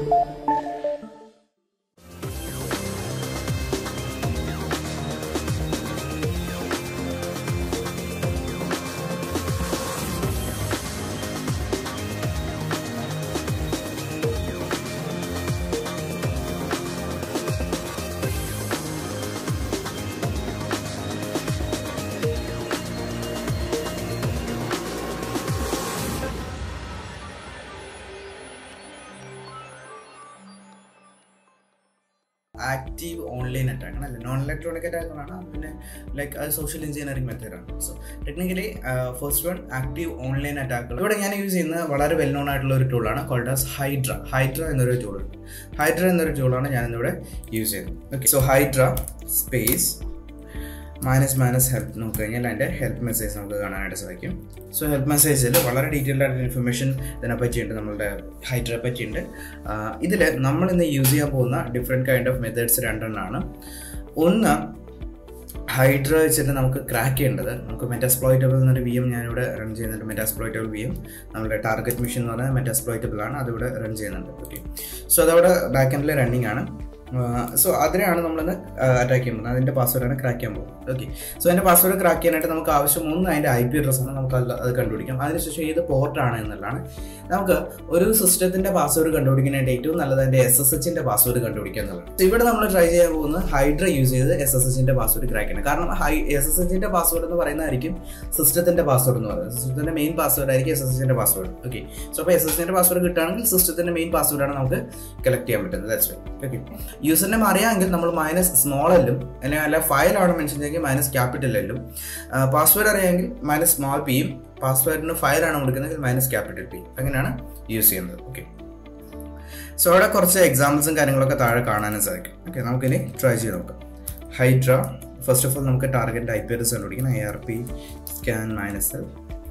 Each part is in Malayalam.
ആക്റ്റീവ് ഓൺലൈൻ അറ്റാക്ക് ആണ് അല്ല നോൺ ഇലക്ട്രോണിക് അറ്റാക്ക് ആണ് പിന്നെ ലൈക്ക് അത് സോഷ്യൽ എഞ്ചിനീയറിംഗ് മെത്തേഡാണ് so technically first one active online അറ്റാക്കുകൾ ഇവിടെ ഞാൻ യൂസ് ചെയ്യുന്ന വളരെ വെൽ നോൺ ആയിട്ടുള്ള ഒരു ടൂളാണ് കോൾഡ് ആസ് ഹൈഡ്ര ഹൈഡ്ര എന്നൊരു ടൂൾ ഉണ്ട് ഹൈഡ്ര എന്നൊരു ടൂളാണ് ഞാൻ ഇന്നിവിടെ യൂസ് ചെയ്യുന്നത് okay so Hydra space minus minus help നോക്കി കഴിഞ്ഞാൽ അതിൻ്റെ ഹെൽപ്പ് മെസ്സേജ് നമുക്ക് കാണാനായിട്ട് സാധിക്കും സോ ഹെൽപ്പ് മെസ്സേജിൽ വളരെ ഡീറ്റെയിൽഡ് ആയിട്ട് ഇൻഫർമേഷൻ ഇതിനെ പറ്റിയുണ്ട് നമ്മളുടെ ഹൈഡ്രയെ പറ്റിയുണ്ട് ഇതിൽ നമ്മൾ ഇന്ന് യൂസ് ചെയ്യാൻ പോകുന്ന ഡിഫറെൻറ്റ് കൈൻഡ് ഓഫ് മെത്തേഡ്സ് രണ്ടെണ്ണമാണ് ഒന്ന് ഹൈഡ്ര വെച്ചിട്ട് നമുക്ക് ക്രാക്ക് ചെയ്യേണ്ടത് നമുക്ക് മെറ്റാസ്പ്ലോയിറ്റബിൾ എന്നൊരു വി എം ഞാനിവിടെ റൺ ചെയ്യുന്നുണ്ട് മെറ്റാസ്പ്ലോയിറ്റബിൾ വി എം നമ്മുടെ ടാർഗറ്റ് മിഷൻ എന്ന് പറഞ്ഞാൽ മെറ്റാസ്പ്ലോയിറ്റബിൾ ആണ് അതിവിടെ റൺ ചെയ്യുന്നുണ്ട് ഓക്കെ സോ അതവിടെ ബാക്ക് എൻഡിൽ റണ്ണിങ് ആണ് സോ അതിനെയാണ് നമ്മളിന്ന് അറ്റാക്ക് ചെയ്യുന്നത് അതിൻ്റെ പാസ്വേഡാണ് ക്രാക്ക് ചെയ്യാൻ പോകുന്നത് ഓക്കെ സോ അതിൻ്റെ പാസ്വേഡ് ക്രാക്ക് ചെയ്യാനായിട്ട് നമുക്ക് ആവശ്യം ഒന്ന് അതിൻ്റെ ഐ പി അഡ്രസ്സാണ് നമുക്ക് അത് അത് കണ്ടുപിടിക്കാം അതിനുശേഷം ഏത് പോർട്ടാണ് എന്നുള്ളതാണ് നമുക്ക് ഒരു സിസ്റ്റത്തിൻ്റെ പാസ്വേഡ് കണ്ടുപിടിക്കാനായിട്ട് ഏറ്റവും നല്ലത് അതിൻ്റെ എസ് എസ് എച്ചിൻ്റെ പാസ്വേഡ് കണ്ടുപിടിക്കുക എന്നുള്ളതാണ് ഇവിടെ നമ്മൾ ട്രൈ ചെയ്യാൻ പോകുന്നത് ഹൈഡ്ര യൂസ് ചെയ്ത് എസ് എസ് എച്ചിൻ്റെ പാസ്വേഡ് ക്രാക്ക് ചെയ്യണം കാരണം ഹൈ എസ് എസ് എച്ചിൻ്റെ പാസ്വേഡ് എന്ന് പറയുന്നതായിരിക്കും സിസ്റ്റത്തിൻ്റെ പാസ്വേഡ് എന്ന് പറയുന്നത് സിസ്റ്റത്തിൻ്റെ മെയിൻ പാസ്വേഡ് ആയിരിക്കും എസ് എസ് എച്ചിൻ്റെ പാസ്വേഡ് ഓക്കെ സോ അപ്പോൾ എസ് എസ് എച്ചിൻ്റെ പാസ്വേഡ് കിട്ടുകയാണെങ്കിൽ സിസ്റ്റത്തിൻ്റെ മെയിൻ പാസ്വേഡാണ് നമുക്ക് കളക്ട് ചെയ്യാൻ പറ്റുന്നത് ദാറ്റ്സ് വൈ ഓക്കെ യൂസറിനെ അറിയാമെങ്കിൽ നമ്മൾ മൈനസ് സ്മോൾ എല്ലും അല്ലെങ്കിൽ അല്ല ഫയലാണ് മെൻഷൻ ചെയ്യുമെങ്കിൽ മൈനസ് ക്യാപിറ്റൽ എല്ലും പാസ്വേഡ് അറിയാമെങ്കിൽ മൈനസ് സ്മോൾ പിയും പാസ്വേഡിന് ഫയലാണ് കൊടുക്കുന്നതെങ്കിൽ മൈനസ് ക്യാപിറ്റൽ പി അങ്ങനെയാണ് യൂസ് ചെയ്യുന്നത് ഓക്കെ സോ അവിടെ കുറച്ച് എക്സാമ്പിൾസും കാര്യങ്ങളൊക്കെ താഴെ കാണാനും സാധിക്കും ഓക്കെ നമുക്കിനി ട്രൈ ചെയ്ത് നോക്കാം ഹൈഡ്ര ഫസ്റ്റ് ഓഫ് ഓൾ നമുക്ക് ടാർഗറ്റ് ഐ പി എസ് കണ്ടുപിടിക്കണം I R P scan minus L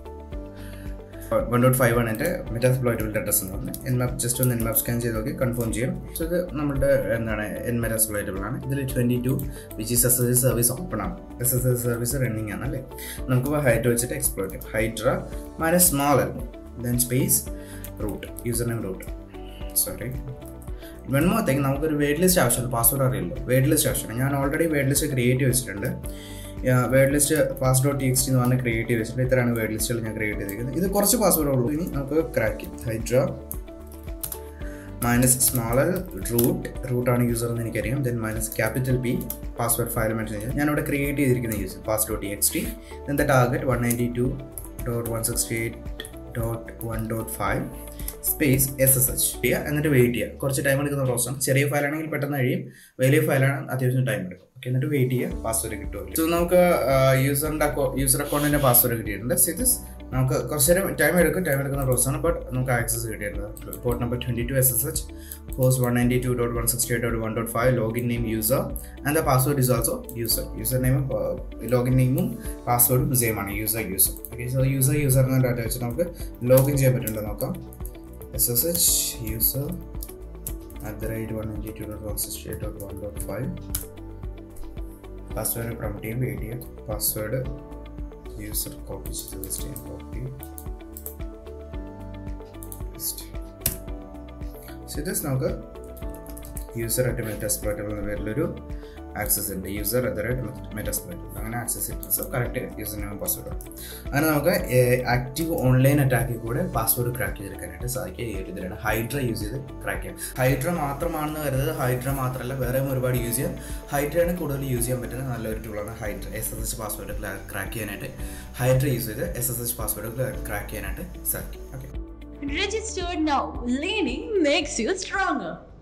one dot five ആണ് എൻ്റെ മെറ്റാസ്പ്ലോയിറ്റബിൾ അഡ്രസ് എന്ന് പറഞ്ഞത് എൻ മാപ്പ് ജസ്റ്റ് ഒന്ന് എൻ മാപ്പ് സ്കാൻ ചെയ്ത് നോക്കി കൺഫേം ചെയ്യും സോ ഇത് നമ്മുടെ എന്താണ് എൻ മെറ്റാസ്പ്ലോയിറ്റബിൾ ആണ് ഇതിൽ twenty two which is S S service open ആണ് S S S service running ആണ് അല്ലേ നമുക്ക് ഹൈറ്റ് വെച്ചിട്ട് എക്സ്പ്ലോർ ചെയ്യാം Hydra minus small L then space root user name root sorry one more thing നമുക്കൊരു വേഡ് ലിസ്റ്റ് ആവശ്യമുണ്ട് പാസ്വേഡ് അറിയില്ലോ വേഡ് ലിസ്റ്റ് ആവശ്യമാണ് ഞാൻ ഓൾറെഡി വേഡ് ലിസ്റ്റ് ക്രിയേറ്റ് ചെയ്ത് വെച്ചിട്ടുണ്ട് word list pass dot T X എന്ന് പറഞ്ഞാൽ ക്രിയേറ്റ് ചെയ്ത് വെച്ചിട്ടുണ്ട് ഇത്രയാണ് വേഡ് ലിസ്റ്റുകൾ ഞാൻ ക്രിയേറ്റ് ചെയ്തിരിക്കുന്നത് ഇത് കുറച്ച് പാസ്വേഡ് ഉള്ളൂ ഇനി നമുക്ക് ക്രാക്ക് ചെയ്യും ഹൈഡ്ര മൈനസ് സ്മോളർ റൂട്ട് റൂട്ടാണ് യൂസർ എന്ന് എനിക്കറിയാം then minus capital P password file mention ചെയ്യാം ഞാനിവിടെ ക്രിയേറ്റ് ചെയ്തിരിക്കുന്ന user pass dot T X T then the target one ninety two dot one sixty eight dot one dot five space S S H ചെയ്യുക എന്നിട്ട് വെയിറ്റ് ചെയ്യുക കുറച്ച് ടൈം എടുക്കുന്ന പ്രോസസ്സാണ് ചെറിയ ഫയലാണെങ്കിൽ പെട്ടെന്ന് കഴിയും വലിയ ഫയലാണ് അത്യാവശ്യം ടൈം എടുക്കും ഓക്കെ എന്നിട്ട് വെയിറ്റ് ചെയ്യുക പാസ്വേഡ് കിട്ടുമല്ലോ സോ നമുക്ക് യൂസറിൻ്റെ അക്കൗ യൂസർ അക്കൗണ്ടിൻ്റെ പാസ്വേഡ് കിട്ടിയിട്ടുണ്ട് സോ ഇത് നമുക്ക് കുറച്ച് നേരം ടൈം എടുക്കും ടൈം എടുക്കുന്ന പ്രോസസ്സാണ് ബട്ട് നമുക്ക് ആക്സസ് കിട്ടിയിട്ടുണ്ട് port number twenty two S S H host one ninety two dot one sixty eight dot one dot five login name user and the password is also user user നെയിമും ലോഗിൻ നെയിമും പാസ്വേഡും സെയിം ആണ് user user okay so user user എന്ന ഡാറ്റ വെച്ച് നമുക്ക് ലോഗിൻ ചെയ്യാൻ പറ്റുന്നുണ്ടോ നോക്കാം S S H user at the rate one ninety two dot one sixty eight dot one dot five password prompt ചെയ്യുമ്പോൾ A D M password user copy ചെയ്ത് വെസ്റ്റ് ചെയ്യാം കോപ്പി സോ ഇത് നമുക്ക് യൂസർ അറ്റ് മെറ്റാസ്പ്ലോയിറ്റബിൾ എന്ന പേരിലൊരു ആക്സസ് ഉണ്ട് യൂസർ അറ്റ് റേറ്റ് മെറ്റാസ്പ്ലോയിറ്റബിൾ അങ്ങനെ ആക്സസ് കിട്ടും so correct user name password അങ്ങനെ നമുക്ക് ആക്റ്റീവ് ഓൺലൈൻ അറ്റാക്കിൽ കൂടെ പാസ്വേഡ് ക്രാക്ക് ചെയ്തെടുക്കാനായിട്ട് സാധിക്കുക ഈ ഒരു ഇതിലാണ് ഹൈഡ്ര യൂസ് ചെയ്ത് ക്രാക്ക് ചെയ്യാം ഹൈഡ്ര മാത്രമാണെന്ന് കരുതുന്നത് ഹൈഡ്ര മാത്രമല്ല വേറെയും ഒരുപാട് യൂസ് ചെയ്യാം ഹൈഡ്രയാണ് കൂടുതൽ യൂസ് ചെയ്യാൻ പറ്റുന്ന നല്ലൊരു ടൂളാണ് Hydra S S H password crack ചെയ്യാനായിട്ട് ഹൈഡ്ര യൂസ് ചെയ്ത് S S H password crack ചെയ്യാനായിട്ട് സാധിക്കും okay Registered now. Learning makes you stronger.